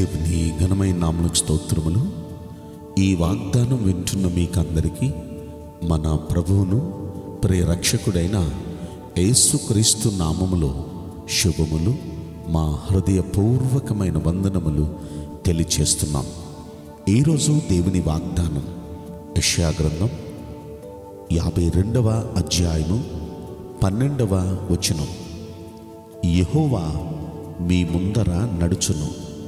దేవుని ఘనమైన నామలకు స్తోత్రములు ఈ వాగ్దానం వింటున్న మీకందరికీ మన ప్రభువును ప్రియ రక్షకుడైన యేసుక్రీస్తు నామములో శుభములు మా హృదయపూర్వకమైన వందనములు తెలియచేస్తున్నాం ఈరోజు దేవుని వాగ్దానం యెషయా గ్రంథం యాభై రెండవ అధ్యాయము పన్నెండవ వచనం యెహోవా మీ ముందర నడుచును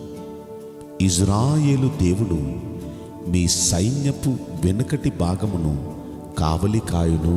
ఇజ్రాయేలు దేవుడు మీ సైన్యపు వెనుకటి భాగమును కావలి కాయును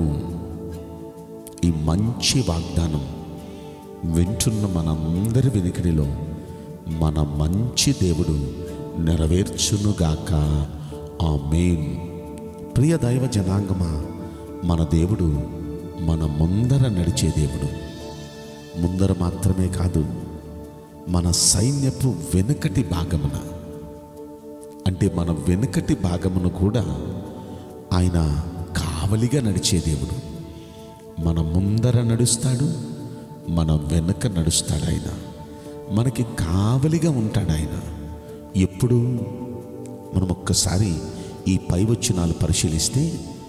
ఈ మంచి వాగ్దానం వింటున్న మనందరి వెనుకడిలో మన మంచి దేవుడు నెరవేర్చునుగాక ఆ మెయిన్ ప్రియ దైవ జనాంగమా మన దేవుడు మన ముందర నడిచే దేవుడు ముందర మాత్రమే కాదు మన సైన్యపు వెనుకటి భాగమున అంటే మన వెనుకటి భాగమును కూడా ఆయన కావలిగా నడిచే దేవుడు మన ముందర నడుస్తాడు మన వెనుక నడుస్తాడు ఆయన మనకి కావలిగా ఉంటాడు ఆయన ఎప్పుడు మనం ఒక్కసారి ఈ పై వచనాలు పరిశీలిస్తే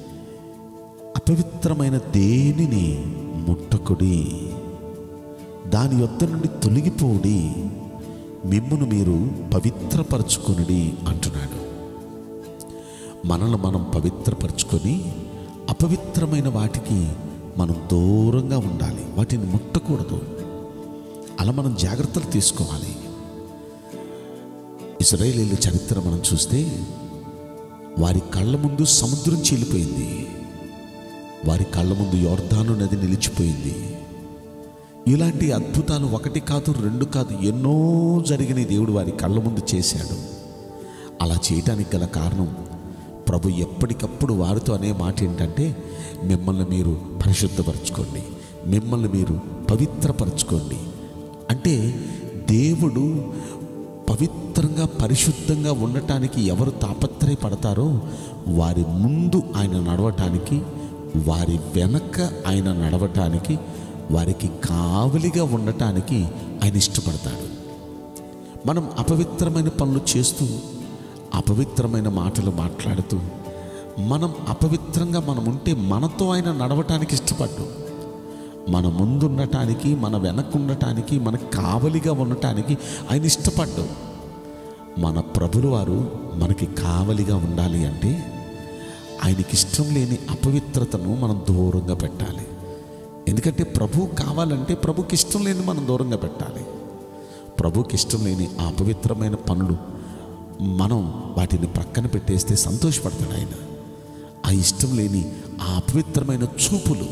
అపవిత్రమైన దేనిని ముట్టకుడి దాని యొద్ద నుండి తొలగిపోడి మిమ్మును మీరు పవిత్రపరచుకొనుడి అంటున్నాడు మనల్ని మనం పవిత్రపరచుకొని అపవిత్రమైన వాటికి మనం దూరంగా ఉండాలి వాటిని ముట్టకూడదు అలా మనం జాగ్రత్తలు తీసుకోవాలి ఇజ్రాయేలీల చరిత్ర మనం చూస్తే వారి కళ్ళ ముందు సముద్రం చీలిపోయింది వారి కళ్ళ ముందు యోర్ధాను నది నిలిచిపోయింది ఇలాంటి అద్భుతాలు ఒకటి కాదు రెండు కాదు ఎన్నో జరిగిన దేవుడు వారి కళ్ళ ముందు చేశాడు అలా చేయటానికి గల కారణం ప్రభు ఎప్పటికప్పుడు వారితో అనే మాట ఏంటంటే మిమ్మల్ని మీరు పరిశుద్ధపరచుకోండి మిమ్మల్ని మీరు పవిత్రపరచుకోండి అంటే దేవుడు పవిత్రంగా పరిశుద్ధంగా ఉండటానికి ఎవరు తాపత్రయపడతారో వారి ముందు ఆయన నడవటానికి వారి వెనక ఆయన నడవటానికి వారికి కావలిగా ఉండటానికి ఆయన ఇష్టపడతాడు మనం అపవిత్రమైన పనులు చేస్తూ అపవిత్రమైన మాటలు మాట్లాడుతూ మనం అపవిత్రంగా మనం ఉంటే మనతో ఆయన నడవటానికి ఇష్టపడ్డు మన ముందు ఉండటానికి మన వెనక ఉండటానికి మన కావలిగా ఉండటానికి ఆయన ఇష్టపడ్డు మన ప్రభులు వారు మనకి కావలిగా ఉండాలి అంటే ఆయనకి ఇష్టం లేని అపవిత్రతను మనం దూరంగా పెట్టాలి ఎందుకంటే ప్రభు కావాలంటే ప్రభుకి ఇష్టం లేని మనం దూరంగా పెట్టాలి ప్రభుకి ఇష్టం లేని ఆ అపవిత్రమైన పనులు మనం వాటిని ప్రక్కన పెట్టేస్తే సంతోషపడతాడు ఆయన ఆ ఇష్టం లేని ఆ అపవిత్రమైన చూపులు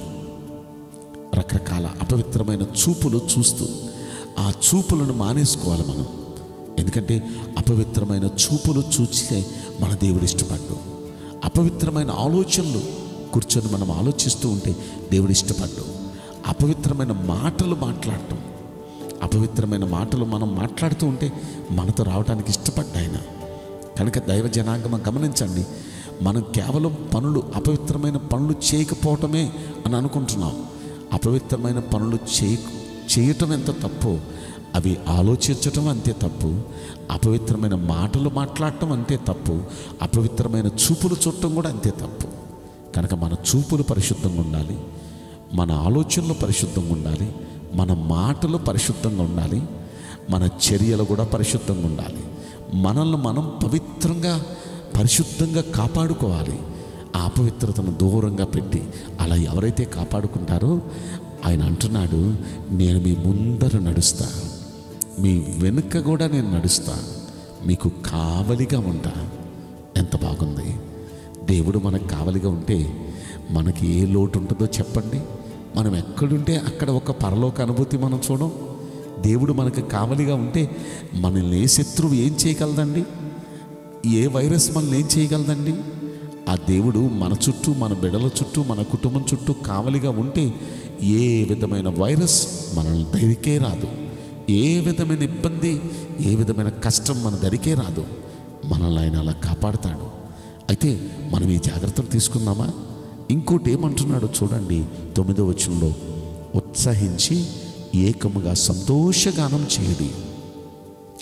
రకరకాల అపవిత్రమైన చూపులు చూస్తూ ఆ చూపులను మానేసుకోవాలి మనం ఎందుకంటే అపవిత్రమైన చూపులు చూస్తే మన దేవుడు ఇష్టపడ్డు అపవిత్రమైన ఆలోచనలు కూర్చొని మనం ఆలోచిస్తూ ఉంటే దేవుడు ఇష్టపడ్డు అపవిత్రమైన మాటలు మాట్లాడటం అపవిత్రమైన మాటలు మనం మాట్లాడుతూ ఉంటే మనతో రావడానికి ఇష్టపడ్డా ఆయన కనుక దైవ జనాంగమ గమనించండి మనం కేవలం పనులు అపవిత్రమైన పనులు చేయకపోవటమే అని అనుకుంటున్నాం అపవిత్రమైన పనులు చేయ చేయటం ఎంత తప్పు అవి ఆలోచించటం అంతే తప్పు అపవిత్రమైన మాటలు మాట్లాడటం అంతే తప్పు అపవిత్రమైన చూపులు చూడటం కూడా అంతే తప్పు కనుక మన చూపులు పరిశుద్ధంగా ఉండాలి మన ఆలోచనలు పరిశుద్ధంగా ఉండాలి మన మాటలు పరిశుద్ధంగా ఉండాలి మన చర్యలు కూడా పరిశుద్ధంగా ఉండాలి మనల్ని మనం పవిత్రంగా పరిశుద్ధంగా కాపాడుకోవాలి ఆ అపవిత్రతను దూరంగా పెట్టి అలా ఎవరైతే కాపాడుకుంటారో ఆయన అంటున్నాడు నేను మీ ముందర నడుస్తా మీ వెనుక కూడా నేను నడుస్తా మీకు కావలిగా ఉంటా ఎంత బాగుంది దేవుడు మనకు కావలిగా ఉంటే మనకి ఏ లోటు ఉంటుందో చెప్పండి మనం ఎక్కడుంటే అక్కడ ఒక పరలోక అనుభూతి మనం చూడం దేవుడు మనకు కావలిగా ఉంటే మనల్ని ఏ శత్రువు ఏం చేయగలదండి ఏ వైరస్ మనల్ని ఏం చేయగలదండి ఆ దేవుడు మన చుట్టూ మన బిడల చుట్టూ మన కుటుంబం చుట్టూ కావలిగా ఉంటే ఏ విధమైన వైరస్ మనల్ని దరికే రాదు ఏ విధమైన ఇబ్బంది ఏ విధమైన కష్టం మన దరికే రాదు మనల్ని ఆయన అలా కాపాడుతాడు అయితే మనం ఈ జాగ్రత్తలు తీసుకుందామా ఇంకోటి ఏమంటున్నాడో చూడండి తొమ్మిదో వచనంలో ఉత్సహించి ఏకముగా సంతోషగానం చేయడి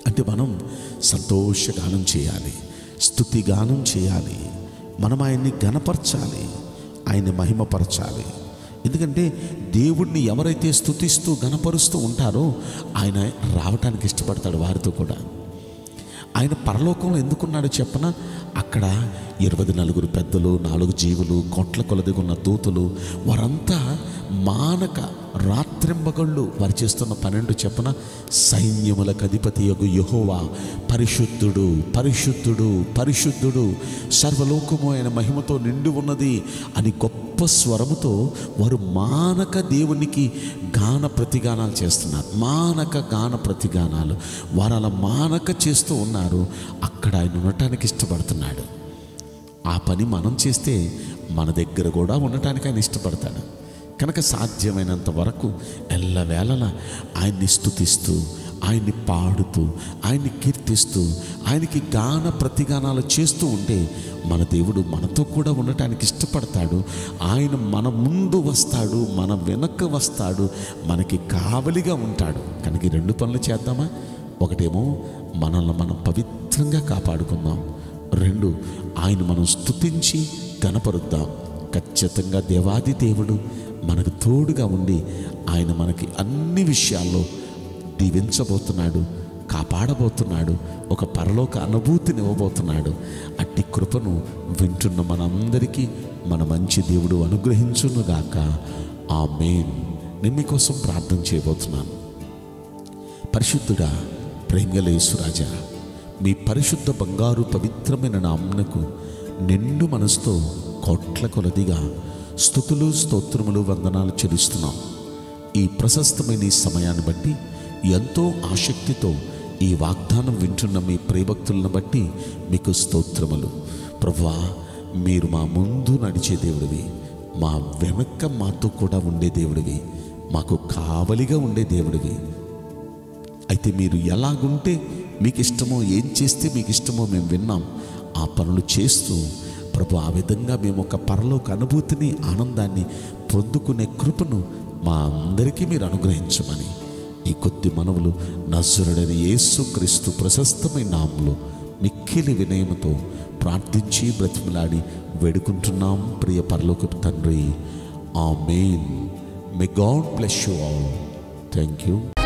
అంటే మనం సంతోషగానం చేయాలి స్తుతి గానం చేయాలి మనం ఆయన్ని గణపరచాలి ఆయన్ని మహిమపరచాలి ఎందుకంటే దేవుణ్ణి ఎవరైతే స్తుతిస్తూ గణపరుస్తూ ఉంటారో ఆయన రావటానికి ఇష్టపడతాడు వారితో కూడా ఆయన పరలోకంలో ఎందుకున్నాడో చెప్పన అక్కడ ఇరవై నలుగురు పెద్దలు నాలుగు జీవులు కోట్ల కొలదిగా ఉన్న దూతలు వారంతా మానక రాత్రింబగళ్ళు వారు చేస్తున్న పన్నెండు చెప్పన సైన్యములకు అధిపతి యొక్క యహోవా పరిశుద్ధుడు పరిశుద్ధుడు పరిశుద్ధుడు సర్వలోకము ఆయన మహిమతో నిండి ఉన్నది అని గొప్ప స్వరముతో వారు మానక దేవునికి గాన ప్రతిగానాలు చేస్తున్నారు మానక గాన ప్రతిగానాలు వారు అలా మానక చేస్తూ ఉన్నారు అక్కడ ఆయన ఉండటానికి ఇష్టపడుతున్నాడు ఆ పని మనం చేస్తే మన దగ్గర కూడా ఉండటానికి ఆయన ఇష్టపడతాడు కనుక సాధ్యమైనంత వరకు ఎల్లవేళలా ఆయన్ని స్తుతిస్తూ ఆయన్ని పాడుతూ ఆయన్ని కీర్తిస్తూ ఆయనకి గాన ప్రతిగానాలు చేస్తూ ఉంటే మన దేవుడు మనతో కూడా ఉండటానికి ఇష్టపడతాడు ఆయన మన ముందు వస్తాడు మన వెనక వస్తాడు మనకి కావలిగా ఉంటాడు కనుక ఈ రెండు పనులు చేద్దామా ఒకటేమో మనల్ని మనం పవిత్రంగా కాపాడుకుందాం రెండు ఆయన మనం స్తుతించి కనపరుద్దాం ఖచ్చితంగా దేవాది దేవుడు మనకు తోడుగా ఉండి ఆయన మనకి అన్ని విషయాల్లో దీవించబోతున్నాడు కాపాడబోతున్నాడు ఒక పరలోక అనుభూతిని ఇవ్వబోతున్నాడు అట్టి కృపను వింటున్న మనందరికీ మన మంచి దేవుడు అనుగ్రహించునుగాక ఆ మెయిన్ నేను మీకోసం ప్రార్థన చేయబోతున్నాను పరిశుద్ధుడా ప్రేమలేసురాజా మీ పరిశుద్ధ బంగారు పవిత్రమైన నామ్నకు నిండు మనసుతో కోట్ల కొలదిగా స్థుతులు స్తోత్రములు వందనాలు చెల్లిస్తున్నాం ఈ ప్రశస్తమైన ఈ సమయాన్ని బట్టి ఎంతో ఆసక్తితో ఈ వాగ్దానం వింటున్న మీ ప్రేభక్తులను బట్టి మీకు స్తోత్రములు ప్రభువా మీరు మా ముందు నడిచే దేవుడివి మా వెనక మాతో కూడా ఉండే దేవుడివి మాకు కావలిగా ఉండే దేవుడివి అయితే మీరు ఎలాగుంటే మీకు ఇష్టమో ఏం చేస్తే మీకు ఇష్టమో మేము విన్నాం ఆ పనులు చేస్తూ ప్రభు ఆ విధంగా మేము ఒక పరలోక అనుభూతిని ఆనందాన్ని పొందుకునే కృపను మా అందరికీ మీరు అనుగ్రహించమని ఈ కొద్ది మనవులు నజరుడైన యేసు క్రీస్తు ప్రశస్తమైన నామములో మిక్కిలి వినయముతో ప్రార్థించి బ్రతిమలాడి వేడుకుంటున్నాం ప్రియ పరలోకపు తండ్రి amen may God bless you all thank you